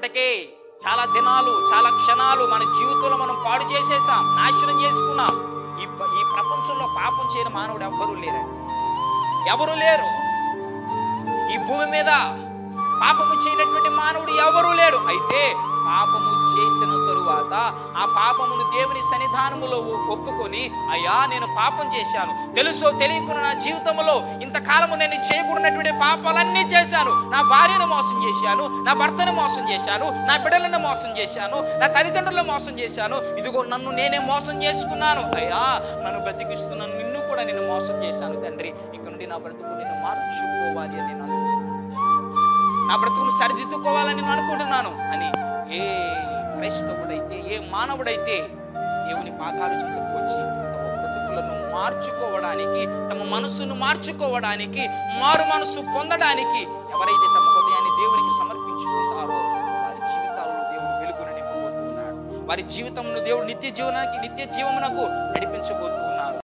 ఇప్పటికే చాలా దినాలు చాలా క్షణాలు మన జీవితంలో మనం పాడు చేసేసాం నాశనం చేసుకున్నాం ఈ ప- ఈ ప్రపంచంలో పాపం చేయని మానవుడు ఎవ్వరూ లేరండి ఎవరు లేరు ఈ భూమి మీద పాపము చేయనటువంటి మానవుడు ఎవరూ లేడు అయితే పాపము చేసిన తరువాత ఆ పాపమును దేవుని సన్నిధానములో ఒ- ఒప్పుకొని అయ్యా నేను పాపం చేశాను తెలుసో తెలియకుండా నా జీవితంలో ఇంతకాలము నేను చేయకూడనటువంటి పాపాలన్నీ చేశాను నా భార్యను మోసం చేశాను నా భర్తను మోసం చేశాను నా బిడ్డలను మోసం చేశాను నా తల్లిదండ్రులను మోసం చేశాను ఇదిగో నన్ను నేనే మోసం చేసుకున్నాను అయ్యా నన్ను బ్రతికిస్తున్నాను నిన్ను కూడా నేను మోసం చేశాను తండ్రి ఇక నుండి నా బ్రతుకు నేను మార్చుకోవాలి అని నేను అనుకుంటున్నాను నా బ్రతుకును సరిదిద్దుకోవాలని నేను అనుకుంటున్నాను అని ఏ క్రైస్తవుడైతే ఏ మానవుడైతే దేవుని పాదాలు చెందుకు వచ్చి తమ బ్రతుకులను మార్చుకోవడానికి తమ మనస్సును మార్చుకోవడానికి మారు మనస్సు పొందడానికి ఎవరైతే తమ హృదయాన్ని దేవునికి సమర్పించుకుంటారో వారి జీవితాల్లో దేవుడు వెలుగును నింపబోతున్నాడు వారి జీవితంలో దేవుడు నిత్య జీవనానికి నిత్య జీవమునకు నడిపించబోతున్నాడు